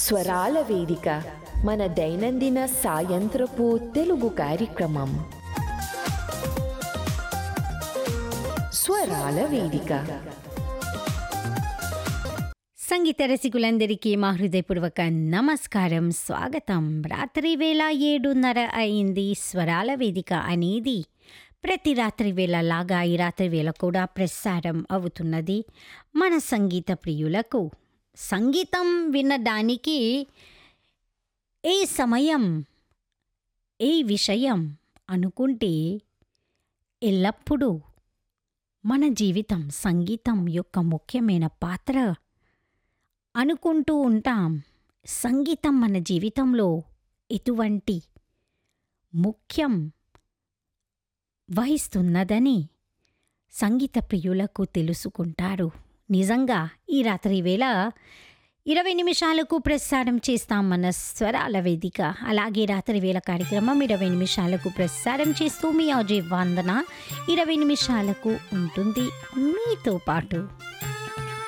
స్వరాల వేదిక మన దైనందిన సాయంత్రపు తెలుగు కార్యక్రమం స్వరాల వేదిక సంగీత రసికులందరికీ మా హృదయపూర్వక నమస్కారం స్వాగతం రాత్రి వేళ ఏడున్నర అయింది స్వరాల వేదిక అనేది ప్రతి రాత్రి వేళ లాగా ఈ రాత్రి వేళ కూడా ప్రసారం అవుతున్నది మన సంగీత ప్రియులకు సంగీతం వినడానికి ఏ సమయం ఏ విషయం అనుకుంటే ఎల్లప్పుడూ మన జీవితం సంగీతం యొక్క ముఖ్యమైన పాత్ర అనుకుంటూ ఉంటాం సంగీతం మన జీవితంలో ఎటువంటి ముఖ్యం వహిస్తున్నదని సంగీత ప్రియులకు తెలుసుకుంటారు నిజంగా ఈ రాత్రి వేళ ఇరవై నిమిషాలకు ప్రసారం చేస్తాం మన స్వరాల వేదిక అలాగే రాత్రి వేళ కార్యక్రమం ఇరవై నిమిషాలకు ప్రసారం చేస్తూ మీ అజయ్ వందన ఇరవై నిమిషాలకు ఉంటుంది మీతో పాటు